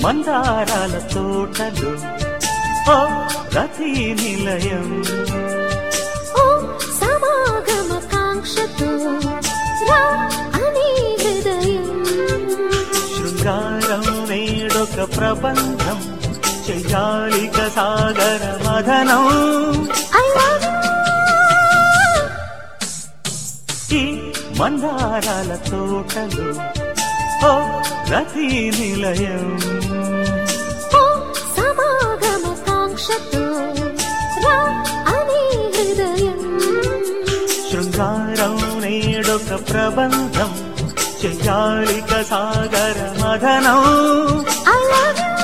మందారాల తోటలు ఓ రతి నిలయం ఓ సమాగమ కాంక్షతో రా అని హృదయం శృంగారం నేడొక ప్రబంధం చెయ్యాలిక సాగర మదనం I love you. ఈ మందారాల తోటలు ఓ రతి నిలయం ఓ సమాగమ కాంక్షతో రా అని హృదయం శృంగారం నేడొక ప్రబంధం చెయ్యాలిక సాగర మదనం I love you.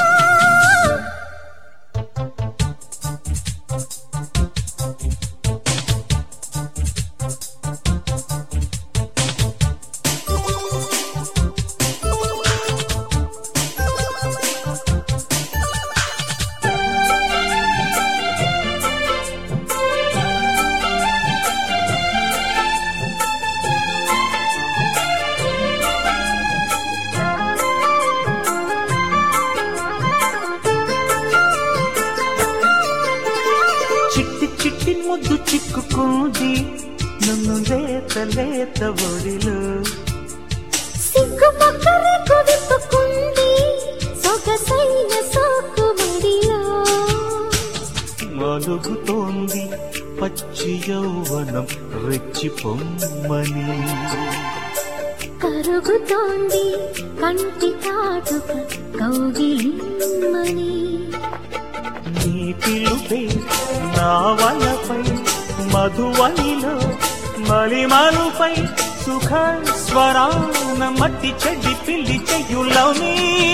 చిట్టి చిట్టి ముద్దు చిక్కుకుంది నన్ను లేత లేత ఒడిలో సిగ్గు పక్కలకు విప్పుకుంది సొగసైన సోకు మడిలో మలుగుతోంది పచ్చి యౌవనం రెచ్చి పొమ్మని కరుగుతోంది కంటి కాటుక కౌగిలిమ్మని నీ పిలుపే నా వలపై మధువనిలో మలిమలుపై సుఖ స్వరాన మట్టి చెడ్డి పిల్లి చెయ్యులౌనీ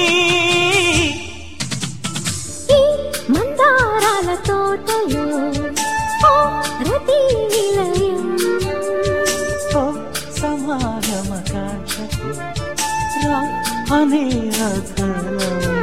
ఈ మందారాల తోటలో ఓ రతి నిలయం ఓ సమాగమ కాంక్షకు రా అనే అధరం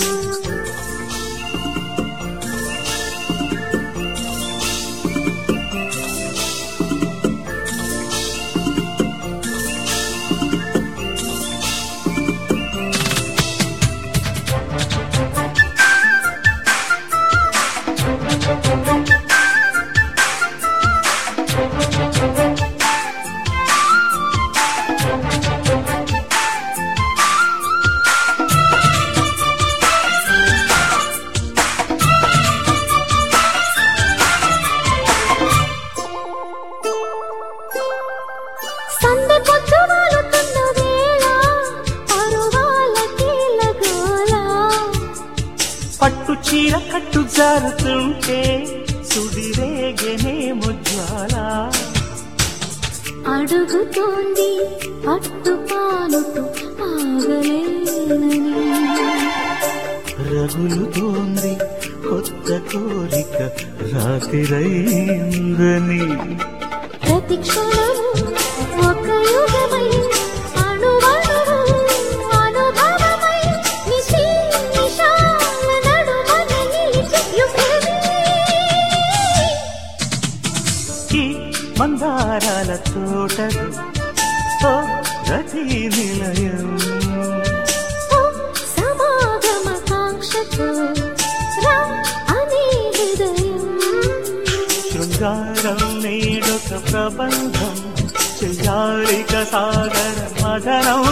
సందె పొద్దు వాలుతున్న వేళ పరువాల కీలగోల పట్టు చీర కట్టు జారుతుంటే సుడిరేగనే ముజ్వాల అడుగుతోంది పట్టు పానుతూ ఆగలేనని రగులుతోంది కొత్త కోరిక రాతిరైందని ప్రతి క్షణము ఒక యుగమై అణువణువు అనుభవమై నిశి నిశాల నడుమన నిలిచి యుగమే ఈ మందారాల తోటలు ఓ రతి నిలయం ఓ సమాగమ కాంక్షతో రా అని హృదయం శృంగారం నేడొక ప్రబంధం చెయ్యాలిక సాగర మదనం